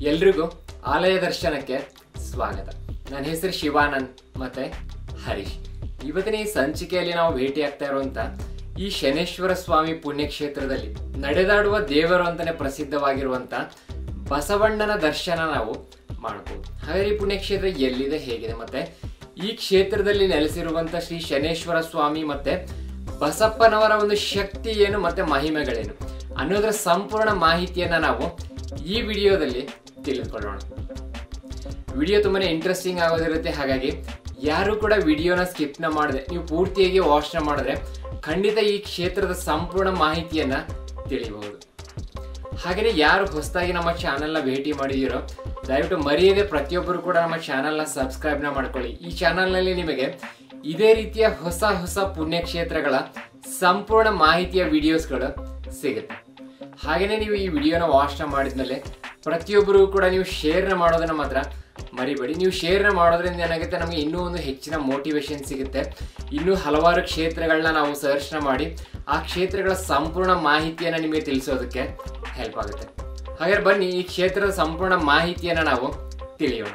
ಎಲ್ರಿಗೂ ಆಲಯ ದರ್ಶನಕ್ಕೆ ಸ್ವಾಗತ ನನ್ನ ಹೆಸರು ಶಿವಾನಂದ್ ಮತ್ತೆ ಹರೀಶ್ ಇವತ್ತಿನ ಈ ಸಂಚಿಕೆಯಲ್ಲಿ ನಾವು ಭೇಟಿಯಾಗ್ತಾ ಇರುವಂತ ಈ ಶನೇಶ್ವರ ಸ್ವಾಮಿ ಪುಣ್ಯಕ್ಷೇತ್ರದಲ್ಲಿ ನಡೆದಾಡುವ ದೇವರು ಅಂತಾನೆ ಪ್ರಸಿದ್ಧವಾಗಿರುವಂತ ಬಸವಣ್ಣನ ದರ್ಶನ ನಾವು ಮಾಡಬಹುದು ಹಾಗಾದ್ರೆ ಈ ಪುಣ್ಯಕ್ಷೇತ್ರ ಎಲ್ಲಿದೆ ಹೇಗಿದೆ ಮತ್ತೆ ಈ ಕ್ಷೇತ್ರದಲ್ಲಿ ನೆಲೆಸಿರುವಂತ ಶ್ರೀ ಶನೇಶ್ವರ ಸ್ವಾಮಿ ಮತ್ತೆ ಬಸಪ್ಪನವರ ಒಂದು ಶಕ್ತಿ ಏನು ಮತ್ತೆ ಮಹಿಮೆಗಳೇನು ಅನ್ನೋದರ ಸಂಪೂರ್ಣ ಮಾಹಿತಿಯನ್ನ ನಾವು ಈ ವಿಡಿಯೋದಲ್ಲಿ ತಿಳಿದುಕೊಳ್ಳೋಣ ವಿಡಿಯೋ ತುಂಬಾನೇ ಇಂಟ್ರೆಸ್ಟಿಂಗ್ ಆಗೋದಿರುತ್ತೆ ಹಾಗಾಗಿ ಯಾರು ಕೂಡ ವಿಡಿಯೋನ ಸ್ಕಿಪ್ನ ಮಾಡದೆ ನೀವು ಪೂರ್ತಿಯಾಗಿ ವಾಚ್ನ ಮಾಡಿದ್ರೆ ಖಂಡಿತ ಈ ಕ್ಷೇತ್ರದ ಸಂಪೂರ್ಣ ಮಾಹಿತಿಯನ್ನ ತಿಳಿಬಹುದು ಹಾಗೆಯೇ ಯಾರು ಹೊಸದಾಗಿ ನಮ್ಮ ಚಾನೆಲ್ನ ಭೇಟಿ ಮಾಡಿದಿರೋ ದಯವಿಟ್ಟು ಮರೆಯದೆ ಪ್ರತಿಯೊಬ್ಬರು ಕೂಡ ನಮ್ಮ ಚಾನೆಲ್ನ ಸಬ್ಸ್ಕ್ರೈಬ್ನ ಮಾಡ್ಕೊಳ್ಳಿ ಈ ಚಾನೆಲ್ನಲ್ಲಿ ನಿಮಗೆ ಇದೇ ರೀತಿಯ ಹೊಸ ಹೊಸ ಪುಣ್ಯಕ್ಷೇತ್ರಗಳ ಸಂಪೂರ್ಣ ಮಾಹಿತಿಯ ವಿಡಿಯೋಸ್ಗಳು ಸಿಗುತ್ತೆ ಹಾಗೆಯೇ ನೀವು ಈ ವಿಡಿಯೋನ ವಾಚ್ನ ಮಾಡಿದ್ಮೇಲೆ ಪ್ರತಿಯೊಬ್ಬರು ಕೂಡ ನೀವು ಶೇರ್ನ ಮಾಡೋದನ್ನ ಮಾತ್ರ ಮರಿಬೇಡಿ ನೀವು ಶೇರ್ನ ಮಾಡೋದ್ರಿಂದ ಏನಾಗುತ್ತೆ ನಮಗೆ ಇನ್ನೂ ಒಂದು ಹೆಚ್ಚಿನ ಮೋಟಿವೇಶನ್ ಸಿಗುತ್ತೆ ಇನ್ನೂ ಹಲವಾರು ಕ್ಷೇತ್ರಗಳನ್ನ ನಾವು ಸರ್ಚ್ನ ಮಾಡಿ ಆ ಕ್ಷೇತ್ರಗಳ ಸಂಪೂರ್ಣ ಮಾಹಿತಿಯನ್ನು ನಿಮಗೆ ತಿಳಿಸೋದಕ್ಕೆ ಹೆಲ್ಪ್ ಆಗುತ್ತೆ ಹಾಗಾದ್ರೆ ಬನ್ನಿ ಈ ಕ್ಷೇತ್ರದ ಸಂಪೂರ್ಣ ಮಾಹಿತಿಯನ್ನು ನಾವು ತಿಳಿಯೋಣ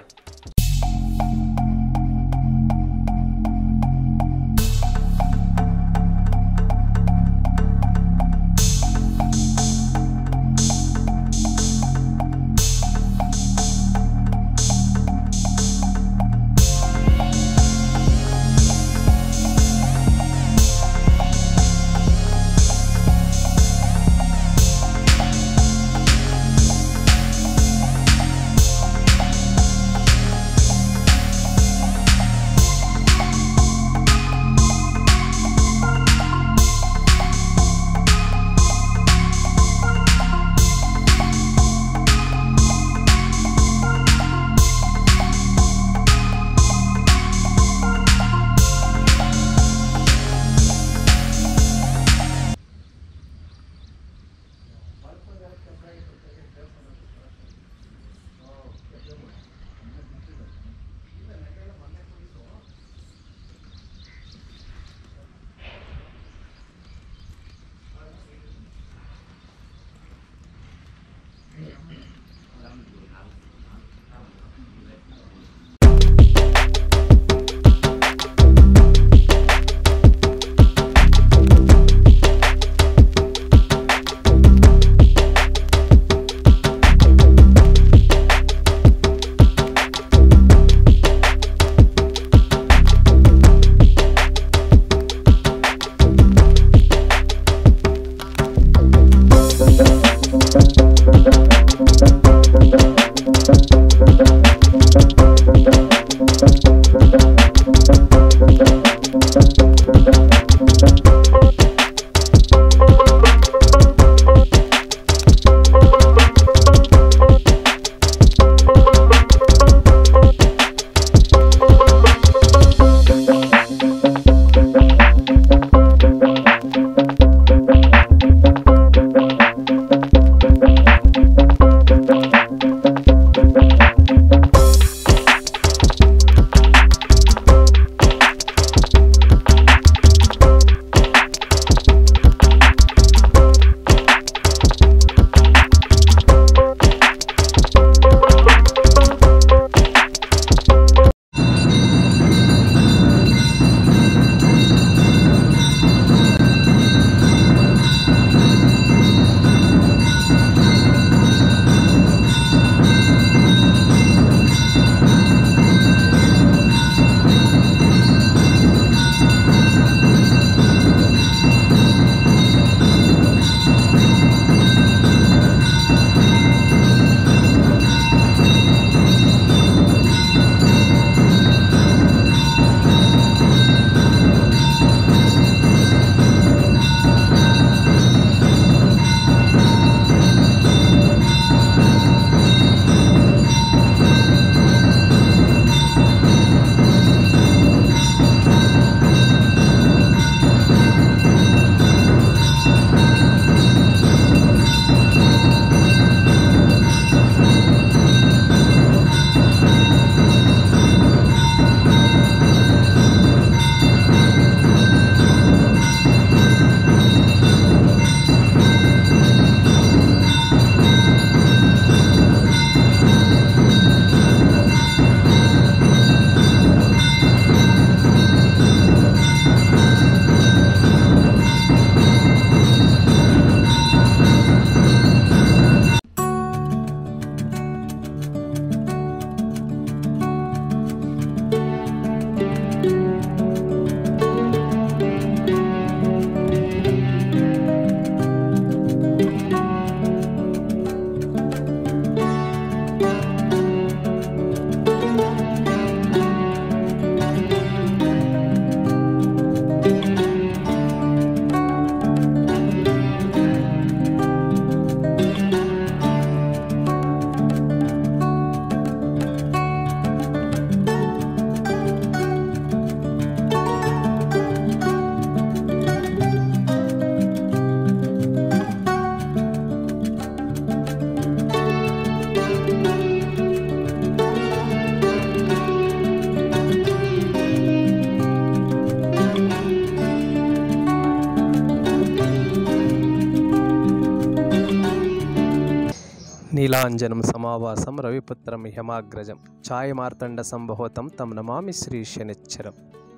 ನೀಲಾಂಜನಂ ಸಮಾವಾಸಂ ರವಿಪುತ್ರಂ ಯಮಾಗ್ರಜಂ ಛಾಯಮಾರ್ತಂಡ ಸಂಭವತಂ ತಂ ನಮಾಮಿ ಶ್ರೀ ಶನಿಚ್ಚರಂ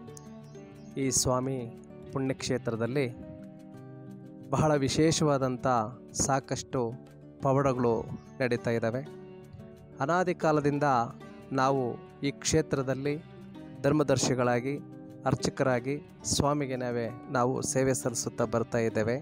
ಈ ಸ್ವಾಮಿ ಪುಣ್ಯಕ್ಷೇತ್ರದಲ್ಲಿ ಬಹಳ ವಿಶೇಷವಾದಂಥ ಸಾಕಷ್ಟು ಪವಾಡಗಳು ನಡೀತಾ ಇದ್ದಾವೆ ಅನಾದಿ ಕಾಲದಿಂದ ನಾವು ಈ ಕ್ಷೇತ್ರದಲ್ಲಿ ಧರ್ಮದರ್ಶಿಗಳಾಗಿ ಅರ್ಚಕರಾಗಿ ಸ್ವಾಮಿಗೆ ನಾವೇ ನಾವು ಸೇವೆ ಸಲ್ಲಿಸುತ್ತಾ ಬರ್ತಾ ಇದ್ದೇವೆ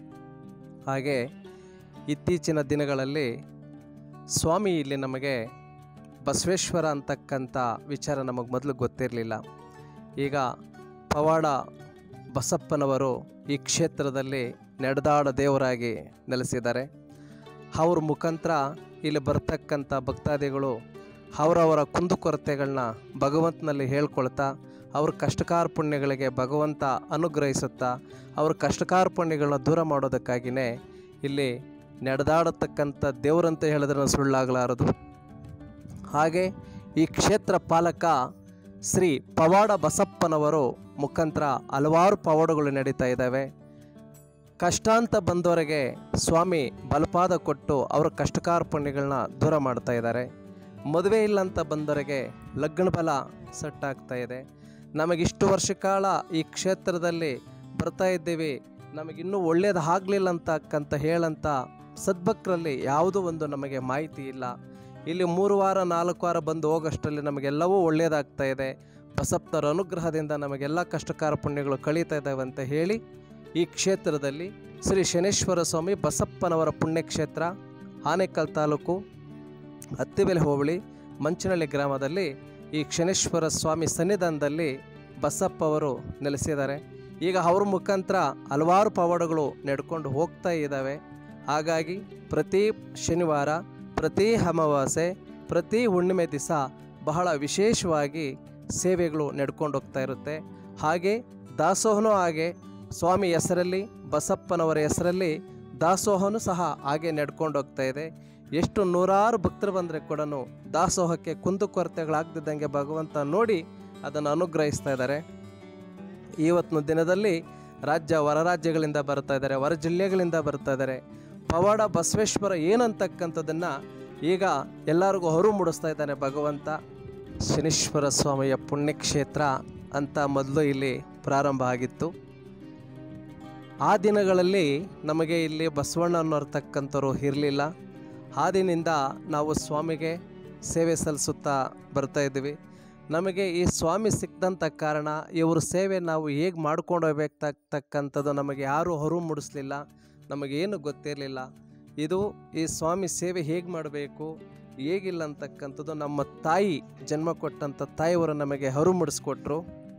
ಹಾಗೆ ಇತ್ತೀಚಿನ ದಿನಗಳಲ್ಲಿ ಸ್ವಾಮಿ ಇಲ್ಲಿ ನಮಗೆ ಬಸವೇಶ್ವರ ಅಂತಕ್ಕಂಥ ವಿಚಾರ ನಮಗೆ ಮೊದಲು ಗೊತ್ತಿರಲಿಲ್ಲ ಈಗ ಪವಾಡ ಬಸಪ್ಪನವರು ಈ ಕ್ಷೇತ್ರದಲ್ಲಿ ನಡೆದಾಡ ದೇವರಾಗಿ ನೆಲೆಸಿದ್ದಾರೆ ಅವ್ರ ಮುಖಾಂತರ ಇಲ್ಲಿ ಬರ್ತಕ್ಕಂಥ ಭಕ್ತಾದಿಗಳು ಅವರವರ ಕುಂದುಕೊರತೆಗಳನ್ನ ಭಗವಂತನಲ್ಲಿ ಹೇಳ್ಕೊಳ್ತಾ ಅವ್ರ ಕಷ್ಟಕಾರ ಪುಣ್ಯಗಳಿಗೆ ಭಗವಂತ ಅನುಗ್ರಹಿಸುತ್ತಾ ಅವ್ರ ಕಷ್ಟಕಾರ ಪುಣ್ಯಗಳನ್ನ ದೂರ ಮಾಡೋದಕ್ಕಾಗಿಯೇ ಇಲ್ಲಿ ನಡೆದಾಡತಕ್ಕಂಥ ದೇವರಂತ ಹೇಳಿದ್ರೆ ಸುಳ್ಳಾಗಲಾರದು ಹಾಗೆ ಈ ಕ್ಷೇತ್ರ ಪಾಲಕ ಶ್ರೀ ಪವಾಡ ಬಸಪ್ಪನವರು ಮುಖಾಂತರ ಹಲವಾರು ಪವಾಡಗಳು ನಡೀತಾ ಇದ್ದಾವೆ ಕಷ್ಟ ಅಂತ ಬಂದವರಿಗೆ ಸ್ವಾಮಿ ಬಲಪಾದ ಕೊಟ್ಟು ಅವರ ಕಷ್ಟಕಾರ ಪುಣ್ಯಗಳನ್ನ ದೂರ ಮಾಡ್ತಾ ಇದ್ದಾರೆ ಮದುವೆ ಇಲ್ಲ ಅಂತ ಬಂದವರಿಗೆ ಲಗ್ನ ಬಲ ಸೆಟ್ ಆಗ್ತಾ ಇದೆ ನಮಗಿಷ್ಟು ವರ್ಷ ಕಾಲ ಈ ಕ್ಷೇತ್ರದಲ್ಲಿ ಬರ್ತಾ ಇದ್ದೀವಿ ನಮಗಿನ್ನೂ ಒಳ್ಳೇದು ಆಗಲಿಲ್ಲ ಅಂತಕ್ಕಂತ ಹೇಳಂತ ಸದ್ಭಕ್ತರಲ್ಲಿ ಯಾವುದೋ ಒಂದು ನಮಗೆ ಮಾಹಿತಿ ಇಲ್ಲ ಇಲ್ಲಿ ಮೂರು ವಾರ ನಾಲ್ಕು ವಾರ ಬಂದು ಹೋಗೋಷ್ಟರಲ್ಲಿ ನಮಗೆಲ್ಲವೂ ಒಳ್ಳೆಯದಾಗ್ತಾ ಇದೆ ಬಸಪ್ಪನವರ ಅನುಗ್ರಹದಿಂದ ನಮಗೆಲ್ಲ ಕಷ್ಟಕಾರ ಪುಣ್ಯಗಳು ಕಳೀತಾ ಇದ್ದಾವೆ ಅಂತ ಹೇಳಿ ಈ ಕ್ಷೇತ್ರದಲ್ಲಿ ಶ್ರೀ ಶನೇಶ್ವರ ಸ್ವಾಮಿ ಬಸಪ್ಪನವರ ಪುಣ್ಯಕ್ಷೇತ್ರ ಆನೇಕಲ್ ತಾಲೂಕು ಹತ್ತಿಬೆಲೆ ಹೋಬಳಿ ಮಂಚನಹಳ್ಳಿ ಗ್ರಾಮದಲ್ಲಿ ಈ ಶನೇಶ್ವರ ಸ್ವಾಮಿ ಸನ್ನಿಧಾನದಲ್ಲಿ ಬಸಪ್ಪ ಅವರು ನೆಲೆಸಿದ್ದಾರೆ ಈಗ ಅವ್ರ ಮುಖಾಂತರ ಹಲವಾರು ಪವಾಡಗಳು ನಡ್ಕೊಂಡು ಹೋಗ್ತಾ ಇದ್ದಾವೆ ಹಾಗಾಗಿ ಪ್ರತಿ ಶನಿವಾರ ಪ್ರತಿ ಅಮಾವಾಸ್ಯೆ ಪ್ರತಿ ಹುಣ್ಣಿಮೆ ದಿವಸ ಬಹಳ ವಿಶೇಷವಾಗಿ ಸೇವೆಗಳು ನಡ್ಕೊಂಡು ಹೋಗ್ತಾ ಇರುತ್ತೆ ಹಾಗೆ ದಾಸೋಹನೂ ಹಾಗೆ ಸ್ವಾಮಿ ಹೆಸರಲ್ಲಿ ಬಸಪ್ಪನವರ ಹೆಸರಲ್ಲಿ ದಾಸೋಹನೂ ಸಹ ಹಾಗೆ ನಡ್ಕೊಂಡು ಹೋಗ್ತಾ ಇದೆ ಎಷ್ಟು ನೂರಾರು ಭಕ್ತರು ಬಂದರೆ ಕೂಡ ದಾಸೋಹಕ್ಕೆ ಕುಂದುಕೊರತೆಗಳಾಗ್ದಿದ್ದಂಗೆ ಭಗವಂತ ನೋಡಿ ಅದನ್ನು ಅನುಗ್ರಹಿಸ್ತಾ ಇದ್ದಾರೆ ಇವತ್ತಿನ ದಿನದಲ್ಲಿ ರಾಜ್ಯ ಹೊರ ರಾಜ್ಯಗಳಿಂದ ಬರ್ತಾ ಇದ್ದಾರೆ ಹೊರ ಜಿಲ್ಲೆಗಳಿಂದ ಬರ್ತಾ ಇದ್ದಾರೆ ಪವಾಡ ಬಸವೇಶ್ವರ ಏನಂತಕ್ಕಂಥದ್ದನ್ನು ಈಗ ಎಲ್ಲರಿಗೂ ಹೊರು ಮೂಡಿಸ್ತಾ ಇದ್ದಾನೆ ಭಗವಂತ ಶನೀಶ್ವರ ಸ್ವಾಮಿಯ ಪುಣ್ಯಕ್ಷೇತ್ರ ಅಂತ ಮೊದಲು ಇಲ್ಲಿ ಪ್ರಾರಂಭ ಆಗಿತ್ತು ಆ ದಿನಗಳಲ್ಲಿ ನಮಗೆ ಇಲ್ಲಿ ಬಸವಣ್ಣ ಅನ್ನೋರ್ತಕ್ಕಂಥವ್ರು ಇರಲಿಲ್ಲ ಆ ದಿನದಿಂದ ನಾವು ಸ್ವಾಮಿಗೆ ಸೇವೆ ಸಲ್ಲಿಸುತ್ತಾ ಬರ್ತಾ ಇದ್ದೀವಿ ನಮಗೆ ಈ ಸ್ವಾಮಿ ಸಿಕ್ಕದಂಥ ಕಾರಣ ಇವ್ರ ಸೇವೆ ನಾವು ಹೇಗೆ ಮಾಡ್ಕೊಂಡು ಹೋಗ್ಬೇಕಾಗ್ತಕ್ಕಂಥದ್ದು ನಮಗೆ ಯಾರೂ ಹೊರು ಮೂಡಿಸ್ಲಿಲ್ಲ ನಮಗೇನು ಗೊತ್ತಿರಲಿಲ್ಲ ಇದು ಈ ಸ್ವಾಮಿ ಸೇವೆ ಹೇಗೆ ಮಾಡಬೇಕು ಹೇಗಿಲ್ಲ ಅಂತಕ್ಕಂಥದ್ದು ನಮ್ಮ ತಾಯಿ ಜನ್ಮ ಕೊಟ್ಟಂಥ ತಾಯಿಯವರು ನಮಗೆ ಹರು ಮೂಡಿಸ್ಕೊಟ್ರು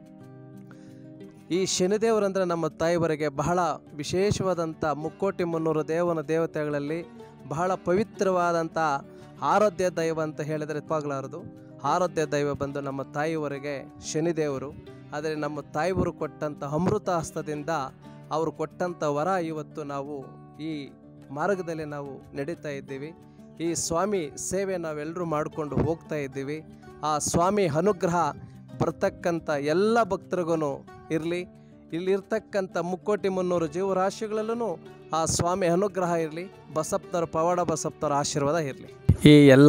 ಈ ಶನಿದೇವರಂದರೆ ನಮ್ಮ ತಾಯಿಯವರಿಗೆ ಬಹಳ ವಿಶೇಷವಾದಂಥ ಮುಕ್ಕೋಟಿ ಮುನ್ನೂರು ದೇವನ ದೇವತೆಗಳಲ್ಲಿ ಬಹಳ ಪವಿತ್ರವಾದಂಥ ಆರಾಧ್ಯ ದೈವ ಅಂತ ಹೇಳಿದರೆ ತಪ್ಪಾಗಲಾರದು ಆರಾಧ್ಯ ದೈವ ಬಂದು ನಮ್ಮ ತಾಯಿಯವರಿಗೆ ಶನಿದೇವರು ಆದರೆ ನಮ್ಮ ತಾಯಿಯವರು ಕೊಟ್ಟಂಥ ಅಮೃತ ಹಸ್ತದಿಂದ ಅವರು ಕೊಟ್ಟಂಥ ವರ ಇವತ್ತು ನಾವು ಈ ಮಾರ್ಗದಲ್ಲಿ ನಾವು ನಡೀತಾ ಇದ್ದೀವಿ ಈ ಸ್ವಾಮಿ ಸೇವೆ ನಾವೆಲ್ಲರೂ ಮಾಡಿಕೊಂಡು ಹೋಗ್ತಾ ಇದ್ದೀವಿ ಆ ಸ್ವಾಮಿ ಅನುಗ್ರಹ ಬರ್ತಕ್ಕಂಥ ಎಲ್ಲ ಭಕ್ತರಿಗೂ ಇರಲಿ ಇಲ್ಲಿರ್ತಕ್ಕಂಥ ಮುಕ್ಕೋಟಿ ಮುನ್ನೂರು ಜೀವರಾಶಿಗಳಲ್ಲೂ ಆ ಸ್ವಾಮಿ ಅನುಗ್ರಹ ಇರಲಿ ಬಸಪ್ಪನವ್ರ ಪವಾಡ ಬಸಪ್ಪನವ್ರ ಆಶೀರ್ವಾದ ಇರಲಿ ಈ ಎಲ್ಲ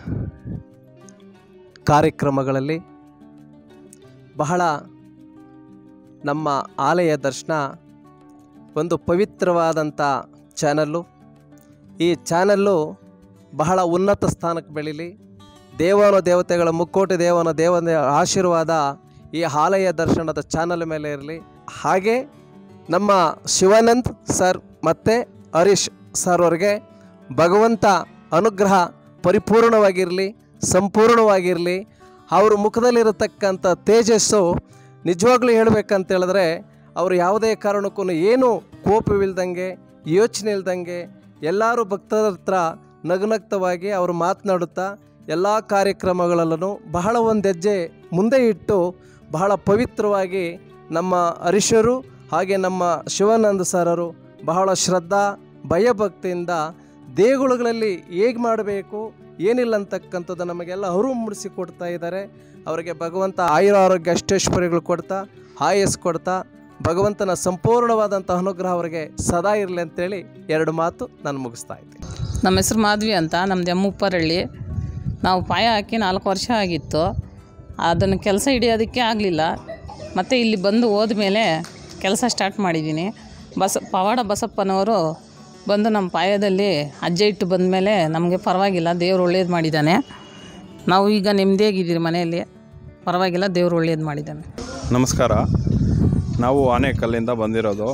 ಕಾರ್ಯಕ್ರಮಗಳಲ್ಲಿ ಬಹಳ ನಮ್ಮ ಆಲಯ ದರ್ಶನ ಒಂದು ಪವಿತ್ರವಾದಂಥ ಚಾನಲ್ಲು ಈ ಚಾನಲ್ಲು ಬಹಳ ಉನ್ನತ ಸ್ಥಾನಕ್ಕೆ ಬೆಳೀಲಿ ದೇವನ ದೇವತೆಗಳ ಮುಕ್ಕೋಟಿ ದೇವನ ದೇವನ ಆಶೀರ್ವಾದ ಈ ಆಲಯ ದರ್ಶನದ ಚಾನಲ್ ಮೇಲೆ ಇರಲಿ ಹಾಗೆ ನಮ್ಮ ಶಿವಾನಂದ್ ಸರ್ ಮತ್ತು ಹರೀಶ್ ಸರ್ ಅವ್ರಿಗೆ ಭಗವಂತ ಅನುಗ್ರಹ ಪರಿಪೂರ್ಣವಾಗಿರಲಿ ಸಂಪೂರ್ಣವಾಗಿರಲಿ ಅವ್ರ ಮುಖದಲ್ಲಿರತಕ್ಕಂಥ ತೇಜಸ್ಸು ನಿಜವಾಗ್ಲೂ ಹೇಳ್ಬೇಕಂತ ಹೇಳಿದ್ರೆ ಅವರು ಯಾವುದೇ ಕಾರಣಕ್ಕೂ ಏನು ಕೋಪವಿಲ್ದಂಗೆ ಯೋಚನೆ ಇಲ್ದಂಗೆ ಎಲ್ಲರೂ ಭಕ್ತರ ಹತ್ರ ನಗುನಗ್ತವಾಗಿ ಅವರು ಮಾತನಾಡುತ್ತಾ ಎಲ್ಲ ಕಾರ್ಯಕ್ರಮಗಳಲ್ಲೂ ಬಹಳ ಒಂದು ಹೆಜ್ಜೆ ಮುಂದೆ ಇಟ್ಟು ಬಹಳ ಪವಿತ್ರವಾಗಿ ನಮ್ಮ ಹರೀಶರು ಹಾಗೆ ನಮ್ಮ ಶಿವಾನಂದ ಸರರು ಬಹಳ ಶ್ರದ್ಧಾ ಭಯಭಕ್ತಿಯಿಂದ ದೇಗುಲಗಳಲ್ಲಿ ಹೇಗೆ ಮಾಡಬೇಕು ಏನಿಲ್ಲ ಅಂತಕ್ಕಂಥದ್ದು ನಮಗೆಲ್ಲ ಅರಿವು ಮೂಡಿಸಿ ಕೊಡ್ತಾ ಇದ್ದಾರೆ ಅವರಿಗೆ ಭಗವಂತ ಆಯುರ ಆರೋಗ್ಯ ಅಷ್ಟೈಶ್ವರ್ಯಗಳು ಕೊಡ್ತಾ ಆಯಸ್ ಕೊಡ್ತಾ ಭಗವಂತನ ಸಂಪೂರ್ಣವಾದಂಥ ಅನುಗ್ರಹ ಅವರಿಗೆ ಸದಾ ಇರಲಿ ಅಂತೇಳಿ ಎರಡು ಮಾತು ನಾನು ಮುಗಿಸ್ತಾ ಇದ್ದೀನಿ ನಮ್ಮ ಹೆಸ್ರು ಮಾಧವಿ ಅಂತ ನಮ್ಮದು ಎಮ್ಮುಪ್ಪರಳ್ಳಿ ನಾವು ಪಾಯ ಹಾಕಿ ನಾಲ್ಕು ವರ್ಷ ಆಗಿತ್ತು ಅದನ್ನು ಕೆಲಸ ಹಿಡಿಯೋದಕ್ಕೆ ಆಗಲಿಲ್ಲ ಮತ್ತು ಇಲ್ಲಿ ಬಂದು ಹೋದ್ಮೇಲೆ ಕೆಲಸ ಸ್ಟಾರ್ಟ್ ಮಾಡಿದ್ದೀನಿ ಬಸ ಪವಾಡ ಬಸಪ್ಪನವರು ಬಂದು ನಮ್ಮ ಪಾಯದಲ್ಲಿ ಅಜ್ಜೆ ಇಟ್ಟು ಬಂದಮೇಲೆ ನಮಗೆ ಪರವಾಗಿಲ್ಲ ದೇವ್ರು ಒಳ್ಳೇದು ಮಾಡಿದ್ದಾನೆ ನಾವು ಈಗ ನೆಮ್ಮದಿಯಾಗಿದ್ದೀರಿ ಮನೆಯಲ್ಲಿ ಪರವಾಗಿಲ್ಲ ದೇವ್ರು ಒಳ್ಳೇದು ಮಾಡಿದ್ದಾನೆ ನಮಸ್ಕಾರ ನಾವು ಆನೇಕಲ್ಲಿಂದ ಬಂದಿರೋದು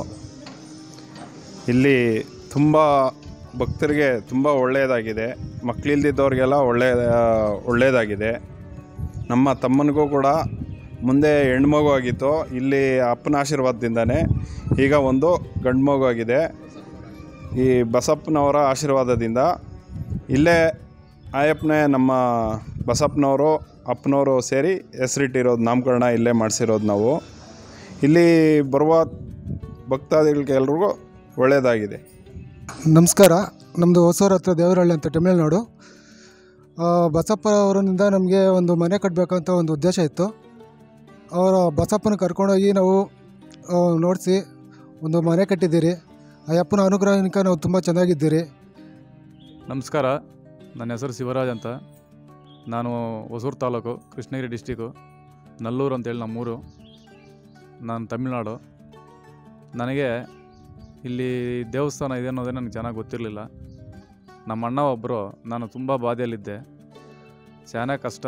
ಇಲ್ಲಿ ತುಂಬ ಭಕ್ತರಿಗೆ ತುಂಬ ಒಳ್ಳೆಯದಾಗಿದೆ ಮಕ್ಕಳಿಲ್ದಿದ್ದವ್ರಿಗೆಲ್ಲ ಒಳ್ಳೆಯ ಒಳ್ಳೆಯದಾಗಿದೆ ನಮ್ಮ ತಮ್ಮನಿಗೂ ಕೂಡ ಮುಂದೆ ಹೆಣ್ಮಗು ಆಗಿತ್ತು ಇಲ್ಲಿ ಅಪ್ಪನ ಆಶೀರ್ವಾದದಿಂದನೇ ಈಗ ಒಂದು ಗಂಡು ಮಗು ಆಗಿದೆ ಈ ಬಸಪ್ಪನವರ ಆಶೀರ್ವಾದದಿಂದ ಇಲ್ಲೇ ಆಯಪ್ಪನೇ ನಮ್ಮ ಬಸಪ್ಪನವರು ಅಪ್ಪನವರು ಸೇರಿ ಹೆಸರಿಟ್ಟಿರೋದು ನಾಮಕರಣ ಇಲ್ಲೇ ಮಾಡಿಸಿರೋದು ನಾವು ಇಲ್ಲಿ ಬರುವ ಭಕ್ತಾದಿಗಳಿಗೆ ಎಲ್ರಿಗೂ ಒಳ್ಳೆಯದಾಗಿದೆ ನಮಸ್ಕಾರ ನಮ್ಮದು ಹೊಸೂರು ಹತ್ರ ದೇವರಹಳ್ಳಿ ಅಂತ ತಮಿಳುನಾಡು ಆ, ಬಸಪ್ಪ ಅವರಿಂದ ನಮಗೆ ಒಂದು ಮನೆ ಕಟ್ಟಬೇಕಂತ ಒಂದು ಉದ್ದೇಶ ಇತ್ತು ಅವರ ಬಸಪ್ಪನ ಕರ್ಕೊಂಡೋಗಿ ನಾವು ನೋಡಿಸಿ ಒಂದು ಮನೆ ಕಟ್ಟಿದ್ದೀರಿ ಆ ಅಪ್ಪನ ಅನುಗ್ರಹಕ್ಕೆ ನಾವು ತುಂಬ ಚೆನ್ನಾಗಿದ್ದೀರಿ ನಮಸ್ಕಾರ ನನ್ನ ಹೆಸರು ಶಿವರಾಜ್ ಅಂತ ನಾನು ಹೊಸೂರು ತಾಲೂಕು ಕೃಷ್ಣಗಿರಿ ಡಿಸ್ಟಿಕ್ಕು ನಲ್ಲೂರು ಅಂತೇಳಿ ನಮ್ಮೂರು ನಾನು ತಮಿಳ್ನಾಡು ನನಗೆ ಇಲ್ಲಿ ದೇವಸ್ಥಾನ ಇದೆ ಅನ್ನೋದೇ ನನಗೆ ಚೆನ್ನಾಗಿ ಗೊತ್ತಿರಲಿಲ್ಲ ನಮ್ಮ ಅಣ್ಣ ಒಬ್ಬರು ನಾನು ತುಂಬ ಬಾಧೆಯಲ್ಲಿದ್ದೆ ಚೆನ್ನಾಗಿ ಕಷ್ಟ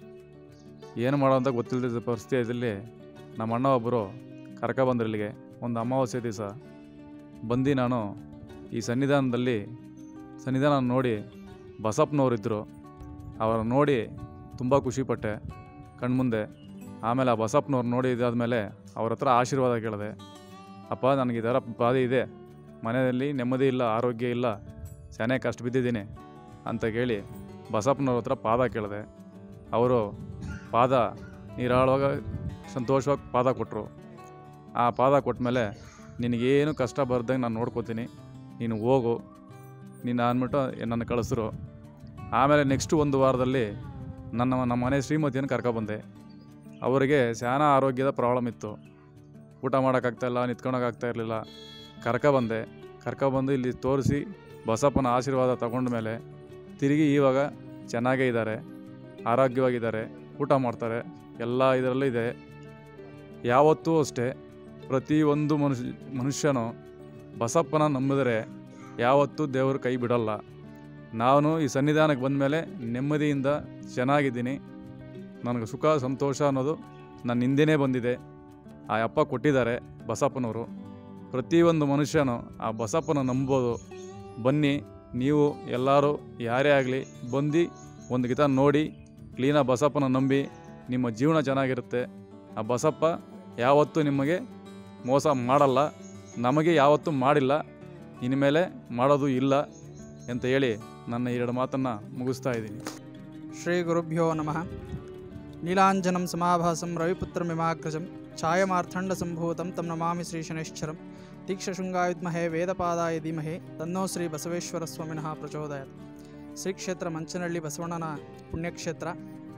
ಏನು ಮಾಡೋ ಅಂತ ಗೊತ್ತಿಲ್ಲದ ಪರಿಸ್ಥಿತಿಯಲ್ಲಿ ನಮ್ಮ ಅಣ್ಣ ಒಬ್ಬರು ಕರ್ಕೊಬಂದ್ರು ಇಲ್ಲಿಗೆ ಒಂದು ಅಮಾವಾಸ್ಯೆ ದಿವಸ ಬಂದು ನಾನು ಈ ಸನ್ನಿಧಾನದಲ್ಲಿ ಸನ್ನಿಧಾನ ನೋಡಿ ಬಸಪ್ಪನವರಿದ್ದರು ಅವರ ನೋಡಿ ತುಂಬ ಖುಷಿಪಟ್ಟೆ ಕಣ್ಮುಂದೆ ಆಮೇಲೆ ಆ ಬಸಪ್ಪನವ್ರು ನೋಡಿ ಇದಾದಮೇಲೆ ಅವ್ರ ಹತ್ರ ಆಶೀರ್ವಾದ ಕೇಳಿದೆ ಅಪ್ಪ ನನಗೆ ಇದರ ಬಾಧೆ ಇದೆ ಮನೆಯಲ್ಲಿ ನೆಮ್ಮದಿ ಇಲ್ಲ ಆರೋಗ್ಯ ಇಲ್ಲ ಚೆನ್ನಾಗಿ ಕಷ್ಟ ಬಿದ್ದಿದ್ದೀನಿ ಅಂತ ಕೇಳಿ ಬಸಪ್ಪನವ್ರ ಹತ್ರ ಪಾದ ಕೇಳಿದೆ ಅವರು ಪಾದ ನೀರಾಳುವಾಗ ಸಂತೋಷವಾಗಿ ಪಾದ ಕೊಟ್ಟರು ಆ ಪಾದ ಕೊಟ್ಟಮೇಲೆ ನಿನಗೇನು ಕಷ್ಟ ಬರ್ದಂಗೆ ನಾನು ನೋಡ್ಕೋತೀನಿ ನೀನು ಹೋಗು ನೀನು ಅಂದ್ಬಿಟ್ಟು ನನ್ನ ಕಳಿಸಿದ್ರು ಆಮೇಲೆ ನೆಕ್ಸ್ಟ್ ಒಂದು ವಾರದಲ್ಲಿ ನನ್ನ ನಮ್ಮ ಮನೆ ಶ್ರೀಮತಿಯನ್ನು ಕರ್ಕೊಬಂದೆ ಅವರಿಗೆ ಶಾನ ಆರೋಗ್ಯದ ಪ್ರಾಬ್ಲಮ್ ಇತ್ತು ಊಟ ಮಾಡೋಕ್ಕಾಗ್ತಾಯಿಲ್ಲ ನಿಂತ್ಕೊಳಕ್ಕಾಗ್ತಾ ಇರಲಿಲ್ಲ ಕರ್ಕೊಬಂದೆ ಕರ್ಕೊಬಂದು ಇಲ್ಲಿ ತೋರಿಸಿ ಬಸಪ್ಪನ ಆಶೀರ್ವಾದ ತಗೊಂಡ ಮೇಲೆ ತಿರುಗಿ ಇವಾಗ ಚೆನ್ನಾಗೇ ಇದ್ದಾರೆ ಆರೋಗ್ಯವಾಗಿದ್ದಾರೆ ಊಟ ಮಾಡ್ತಾರೆ ಎಲ್ಲ ಇದರಲ್ಲೂ ಇದೆ ಯಾವತ್ತೂ ಅಷ್ಟೇ ಪ್ರತಿಯೊಂದು ಮನುಷ್ಯ ಮನುಷ್ಯನು ಬಸಪ್ಪನ ನಂಬಿದರೆ ಯಾವತ್ತೂ ದೇವರು ಕೈ ಬಿಡಲ್ಲ ನಾನು ಈ ಸನ್ನಿಧಾನಕ್ಕೆ ಬಂದ ಮೇಲೆ ನೆಮ್ಮದಿಯಿಂದ ಚೆನ್ನಾಗಿದ್ದೀನಿ ನನಗೆ ಸುಖ ಸಂತೋಷ ಅನ್ನೋದು ನನ್ನ ಹಿಂದೆನೇ ಬಂದಿದೆ ಆ ಅಪ್ಪ ಕೊಟ್ಟಿದ್ದಾರೆ ಬಸಪ್ಪನವರು ಪ್ರತಿಯೊಂದು ಮನುಷ್ಯನು ಆ ಬಸಪ್ಪನ ನಂಬೋದು ಬನ್ನಿ ನೀವು ಎಲ್ಲರೂ ಯಾರೇ ಆಗಲಿ ಬಂದು ಒಂದು ಗಿತ ನೋಡಿ ಕ್ಲೀನಾಗಿ ಬಸಪ್ಪನ ನಂಬಿ ನಿಮ್ಮ ಜೀವನ ಚೆನ್ನಾಗಿರುತ್ತೆ ಆ ಬಸಪ್ಪ ಯಾವತ್ತೂ ನಿಮಗೆ ಮೋಸ ಮಾಡಲ್ಲ ನಮಗೆ ಯಾವತ್ತೂ ಮಾಡಿಲ್ಲ ಇನ್ಮೇಲೆ ಮಾಡೋದು ಇಲ್ಲ ಅಂತ ಹೇಳಿ ನನ್ನ ಎರಡು ಮಾತನ್ನು ಮುಗಿಸ್ತಾ ಇದ್ದೀನಿ ಶ್ರೀ ಗುರುಭ್ಯೋ ನಮಃ ನೀಲಾಂಜನಂ ಸಮಾಭಾಸಂ ರವಿಪುತ್ರಮಿಮಾಗ್ರಜಂ ಛಾಯಮಾರ್ಥಂಡ ಸಂಭೂತಂ ತಂ ನಮಾಮಿ ಶ್ರೀ ಶನೈಶ್ಚರಂ ದೀಕ್ಷಶೃಂಗಾಯುದ್ಮಹೇ ವೇದಪಾದಾಯ ಧೀಮಹೇ ತನ್ನೋ ಶ್ರೀ ಬಸವೇಶ್ವರ ಸ್ವಾಮಿನಃ ಪ್ರಚೋದಯಾತ್ ಶ್ರೀ ಕ್ಷೇತ್ರ ಮಂಚನಹಳ್ಳಿ ಬಸವಣ್ಣನ ಪುಣ್ಯಕ್ಷೇತ್ರ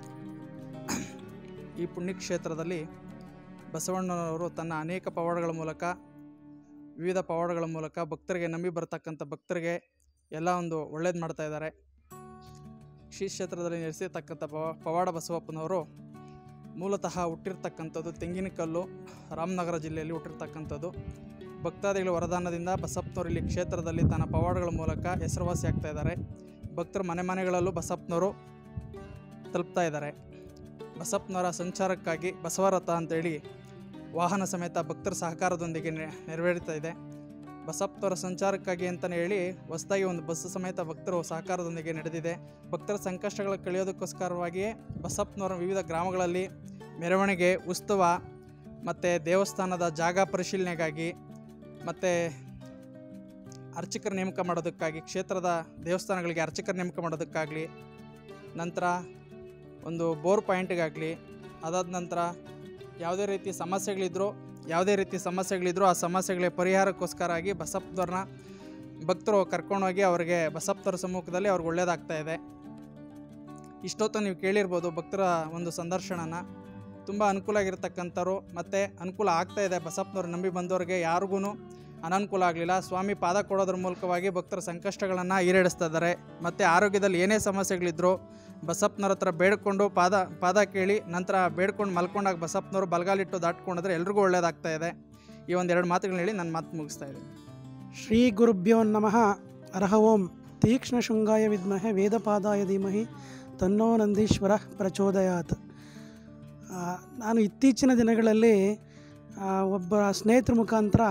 ಈ ಪುಣ್ಯಕ್ಷೇತ್ರದಲ್ಲಿ ಬಸವಣ್ಣನವರು ತನ್ನ ಅನೇಕ ಪವಾಡಗಳ ಮೂಲಕ ವಿವಿಧ ಪವಾಡಗಳ ಮೂಲಕ ಭಕ್ತರಿಗೆ ನಂಬಿ ಬರ್ತಕ್ಕಂಥ ಭಕ್ತರಿಗೆ ಎಲ್ಲ ಒಂದು ಒಳ್ಳೇದು ಮಾಡ್ತಾ ಇದ್ದಾರೆ ಶ್ರೀ ಕ್ಷೇತ್ರದಲ್ಲಿ ನೆಲೆಸಿರ್ತಕ್ಕಂಥ ಪವ ಪವಾಡ ಬಸವಪ್ಪನವರು ಮೂಲತಃ ಹುಟ್ಟಿರ್ತಕ್ಕಂಥದ್ದು ತೆಂಗಿನಕಲ್ಲು ರಾಮನಗರ ಜಿಲ್ಲೆಯಲ್ಲಿ ಹುಟ್ಟಿರ್ತಕ್ಕಂಥದ್ದು ಭಕ್ತಾದಿಗಳ ವರದಾನದಿಂದ ಬಸಪ್ಪನವರು ಇಲ್ಲಿ ಕ್ಷೇತ್ರದಲ್ಲಿ ತನ್ನ ಪವಾಡಗಳ ಮೂಲಕ ಹೆಸರುವಾಸಿ ಆಗ್ತಾ ಇದ್ದಾರೆ ಭಕ್ತರ ಮನೆ ಮನೆಗಳಲ್ಲೂ ಬಸಪ್ಪನವರು ತಲುಪ್ತಾ ಇದ್ದಾರೆ ಬಸಪ್ಪನವರ ಸಂಚಾರಕ್ಕಾಗಿ ಬಸವರಥ ಅಂತೇಳಿ ವಾಹನ ಸಮೇತ ಭಕ್ತರ ಸಹಕಾರದೊಂದಿಗೆ ನೆ- ನೆರವೇರುತ್ತಾ ಇದೆ ಬಸಪ್ಪನವರ ಸಂಚಾರಕ್ಕಾಗಿ ಅಂತಲೇ ಹೇಳಿ ಹೊಸದಾಗಿ ಒಂದು ಬಸ್ ಸಮೇತ ಭಕ್ತರು ಸಹಕಾರದೊಂದಿಗೆ ನಡೆದಿದೆ ಭಕ್ತರ ಸಂಕಷ್ಟಗಳು ಕಳೆಯೋದಕ್ಕೋಸ್ಕರವಾಗಿಯೇ ಬಸಪ್ಪನವರ ವಿವಿಧ ಗ್ರಾಮಗಳಲ್ಲಿ ಮೆರವಣಿಗೆ ಉತ್ಸವ ಮತ್ತು ದೇವಸ್ಥಾನದ ಜಾಗ ಪರಿಶೀಲನೆಗಾಗಿ ಮತ್ತು ಅರ್ಚಕರ ನೇಮಕ ಮಾಡೋದಕ್ಕಾಗಿ ಕ್ಷೇತ್ರದ ದೇವಸ್ಥಾನಗಳಿಗೆ ಅರ್ಚಕರ ನೇಮಕ ಮಾಡೋದಕ್ಕಾಗಲಿ ನಂತರ ಒಂದು ಬೋರ್ ಪಾಯಿಂಟ್ಗಾಗಲಿ ಅದಾದ ನಂತರ ಯಾವುದೇ ರೀತಿ ಸಮಸ್ಯೆಗಳಿದ್ರೂ ಯಾವುದೇ ರೀತಿ ಸಮಸ್ಯೆಗಳಿದ್ರೂ ಆ ಸಮಸ್ಯೆಗಳಿಗೆ ಪರಿಹಾರಕ್ಕೋಸ್ಕರ ಆಗಿ ಬಸಪ್ಪನವ್ರನ್ನ ಭಕ್ತರು ಕರ್ಕೊಂಡೋಗಿ ಅವರಿಗೆ ಬಸಪ್ಪನವ್ರ ಸಮ್ಮುಖದಲ್ಲಿ ಅವ್ರಿಗೆ ಒಳ್ಳೇದಾಗ್ತಾ ಇದೆ ಇಷ್ಟೊತ್ತು ನೀವು ಕೇಳಿರ್ಬೋದು ಭಕ್ತರ ಒಂದು ಸಂದರ್ಶನನ ತುಂಬ ಅನುಕೂಲ ಆಗಿರ್ತಕ್ಕಂಥವ್ರು ಮತ್ತು ಅನುಕೂಲ ಆಗ್ತಾ ಇದೆ ಬಸಪ್ಪನವ್ರು ನಂಬಿ ಬಂದವ್ರಿಗೆ ಯಾರಿಗೂ ಅನನುಕೂಲ ಆಗಲಿಲ್ಲ ಸ್ವಾಮಿ ಪಾದ ಕೊಡೋದ್ರ ಮೂಲಕವಾಗಿ ಭಕ್ತರ ಸಂಕಷ್ಟಗಳನ್ನು ಈಡೇರಿಸ್ತಾ ಇದ್ದಾರೆ ಮತ್ತು ಆರೋಗ್ಯದಲ್ಲಿ ಏನೇ ಸಮಸ್ಯೆಗಳಿದ್ದರೂ ಬಸಪ್ಪನವ್ರ ಹತ್ರ ಬೇಡ್ಕೊಂಡು ಪಾದ ಪಾದ ಕೇಳಿ ನಂತರ ಬೇಡ್ಕೊಂಡು ಮಲ್ಕೊಂಡಾಗ ಬಸಪ್ಪನವರು ಬಲಗಾಲಿಟ್ಟು ದಾಟ್ಕೊಂಡ್ರೆ ಎಲ್ರಿಗೂ ಒಳ್ಳೆಯದಾಗ್ತಾ ಇದೆ ಈ ಒಂದೆರಡು ಮಾತುಗಳನ್ನ ಹೇಳಿ ನಾನು ಮಾತು ಮುಗಿಸ್ತಾ ಇದ್ದೀನಿ ಶ್ರೀ ಗುರುಭ್ಯೋ ನಮಃ ಅರ್ಹ ಓಂ ತೀಕ್ಷ್ಣ ಶೃಂಗಾಯ ವಿದ್ಮಹೆ ವೇದಪಾದಾಯ ಧೀಮಹಿ ತನ್ನೋ ನಂದೀಶ್ವರ ಪ್ರಚೋದಯಾತ್ ಆ, ನಾನು ಇತ್ತೀಚಿನ ದಿನಗಳಲ್ಲಿ ಆ, ಒಬ್ಬ ಸ್ನೇಹಿತರ ಮುಖಾಂತರ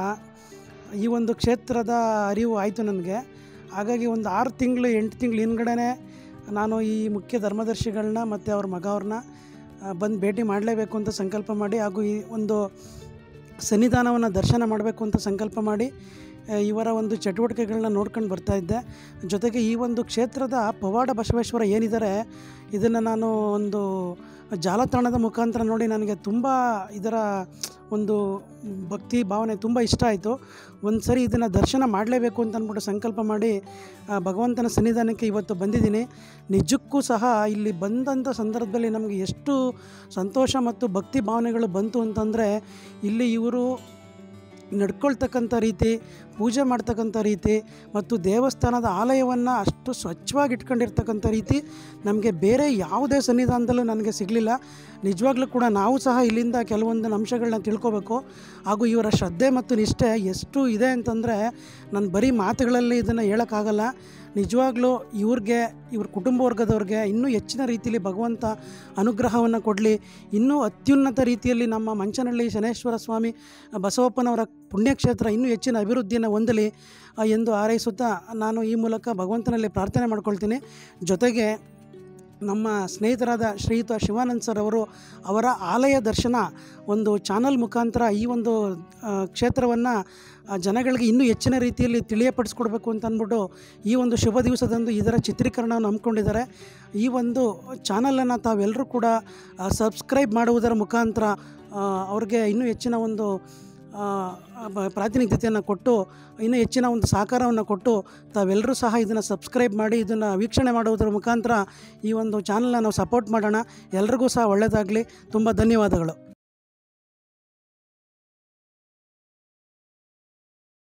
ಈ ಒಂದು ಕ್ಷೇತ್ರದ ಅರಿವು ಆಯಿತು ನನಗೆ ಹಾಗಾಗಿ ಒಂದು ಆರು ತಿಂಗಳು ಎಂಟು ತಿಂಗಳು ಹಿಂದ್ಗಡೆ ನಾನು ಈ ಮುಖ್ಯ ಧರ್ಮದರ್ಶಿಗಳನ್ನ ಮತ್ತು ಅವ್ರ ಮಗ ಅವ್ರನ್ನ ಬಂದು ಭೇಟಿ ಮಾಡಲೇಬೇಕು ಅಂತ ಸಂಕಲ್ಪ ಮಾಡಿ ಹಾಗೂ ಈ ಒಂದು ಸನ್ನಿಧಾನವನ್ನು ದರ್ಶನ ಮಾಡಬೇಕು ಅಂತ ಸಂಕಲ್ಪ ಮಾಡಿ ಆ, ಇವರ ಒಂದು ಚಟುವಟಿಕೆಗಳನ್ನ ನೋಡ್ಕೊಂಡು ಬರ್ತಾ ಇದ್ದೆ ಜೊತೆಗೆ ಈ ಒಂದು ಕ್ಷೇತ್ರದ ಪವಾಡ ಬಸವೇಶ್ವರ ಏನಿದ್ದಾರೆ ಇದನ್ನು ನಾನು ಒಂದು ಜಾಲತಾಣದ ಮುಖಾಂತರ ನೋಡಿ ನನಗೆ ತುಂಬ ಇದರ ಒಂದು ಭಕ್ತಿ ಭಾವನೆ ತುಂಬ ಇಷ್ಟ ಆಯಿತು ಒಂದು ಸರಿ ಇದನ್ನು ದರ್ಶನ ಮಾಡಲೇಬೇಕು ಅಂತ ಅಂದ್ಬಿಟ್ಟು ಸಂಕಲ್ಪ ಮಾಡಿ ಆ, ಭಗವಂತನ ಸನ್ನಿಧಾನಕ್ಕೆ ಇವತ್ತು ಬಂದಿದ್ದೀನಿ ನಿಜಕ್ಕೂ ಸಹ ಇಲ್ಲಿ ಬಂದಂಥ ಸಂದರ್ಭದಲ್ಲಿ ನಮಗೆ ಎಷ್ಟು ಸಂತೋಷ ಮತ್ತು ಭಕ್ತಿ ಭಾವನೆಗಳು ಬಂತು ಅಂತಂದರೆ ಇಲ್ಲಿ ಇವರು ನಡ್ಕೊಳ್ತಕ್ಕಂಥ ರೀತಿ ಪೂಜೆ ಮಾಡ್ತಕ್ಕಂಥ ರೀತಿ ಮತ್ತು ದೇವಸ್ಥಾನದ ಆಲಯವನ್ನು ಅಷ್ಟು ಸ್ವಚ್ಛವಾಗಿ ಇಟ್ಕೊಂಡಿರ್ತಕ್ಕಂಥ ರೀತಿ ನಮಗೆ ಬೇರೆ ಯಾವುದೇ ಸನ್ನಿಧಾನದಲ್ಲೂ ನನಗೆ ಸಿಗಲಿಲ್ಲ ನಿಜವಾಗ್ಲೂ ಕೂಡ ನಾವು ಸಹ ಇಲ್ಲಿಂದ ಕೆಲವೊಂದು ಅಂಶಗಳನ್ನ ತಿಳ್ಕೊಬೇಕು ಹಾಗೂ ಇವರ ಶ್ರದ್ಧೆ ಮತ್ತು ನಿಷ್ಠೆ ಎಷ್ಟು ಇದೆ ಅಂತಂದರೆ ನಾನು ಬರೀ ಮಾತುಗಳಲ್ಲಿ ಇದನ್ನು ಹೇಳೋಕ್ಕಾಗಲ್ಲ ನಿಜವಾಗ್ಲೂ ಇವ್ರಿಗೆ ಇವ್ರ ಕುಟುಂಬ ವರ್ಗದವ್ರಿಗೆ ಇನ್ನೂ ಹೆಚ್ಚಿನ ರೀತಿಯಲ್ಲಿ ಭಗವಂತ ಅನುಗ್ರಹವನ್ನು ಕೊಡಲಿ ಇನ್ನೂ ಅತ್ಯುನ್ನತ ರೀತಿಯಲ್ಲಿ ನಮ್ಮ ಮಂಚನಹಳ್ಳಿ ಶನೇಶ್ವರ ಸ್ವಾಮಿ ಬಸವಪ್ಪನವರ ಪುಣ್ಯಕ್ಷೇತ್ರ ಇನ್ನೂ ಹೆಚ್ಚಿನ ಅಭಿವೃದ್ಧಿಯನ್ನು ಹೊಂದಲಿ ಆ, ಎಂದು ಹಾರೈಸುತ್ತಾ ನಾನು ಈ ಮೂಲಕ ಭಗವಂತನಲ್ಲಿ ಪ್ರಾರ್ಥನೆ ಮಾಡ್ಕೊಳ್ತೀನಿ ಜೊತೆಗೆ ನಮ್ಮ ಸ್ನೇಹಿತರಾದ ಶ್ರೀಯುತ ಶಿವಾನಂದ್ ಸರ್ ಅವರು ಅವರ ಆಲಯ ದರ್ಶನ ಒಂದು ಚಾನಲ್ ಮುಖಾಂತರ ಈ ಒಂದು ಕ್ಷೇತ್ರವನ್ನು ಜನಗಳಿಗೆ ಇನ್ನೂ ಹೆಚ್ಚಿನ ರೀತಿಯಲ್ಲಿ ತಿಳಿಯಪಡಿಸ್ಕೊಡ್ಬೇಕು ಅಂತ ಅಂದ್ಬಿಟ್ಟು ಈ ಒಂದು ಶುಭ ದಿವಸದಂದು ಇದರ ಚಿತ್ರೀಕರಣವನ್ನು ಹಮ್ಮಿಕೊಂಡಿದ್ದಾರೆ ಈ ಒಂದು ಚಾನಲನ್ನು ತಾವೆಲ್ಲರೂ ಕೂಡ ಸಬ್ಸ್ಕ್ರೈಬ್ ಮಾಡುವುದರ ಮುಖಾಂತರ ಆ, ಅವ್ರಿಗೆ ಇನ್ನೂ ಹೆಚ್ಚಿನ ಒಂದು ಆ, ಬ- ಪ್ರಾತಿನಿಧ್ಯತೆಯನ್ನು ಕೊಟ್ಟು ಇನ್ನೂ ಹೆಚ್ಚಿನ ಒಂದು ಸಹಕಾರವನ್ನು ಕೊಟ್ಟು ತಾವೆಲ್ಲರೂ ಸಹ ಇದನ್ನು ಸಬ್ಸ್ಕ್ರೈಬ್ ಮಾಡಿ ಇದನ್ನು ವೀಕ್ಷಣೆ ಮಾಡುವುದರ ಮುಖಾಂತರ ಈ ಒಂದು ಚಾನಲ್ನ ನಾವು ಸಪೋರ್ಟ್ ಮಾಡೋಣ ಎಲ್ರಿಗೂ ಸಹ ಒಳ್ಳೆಯದಾಗಲಿ ತುಂಬ ಧನ್ಯವಾದಗಳು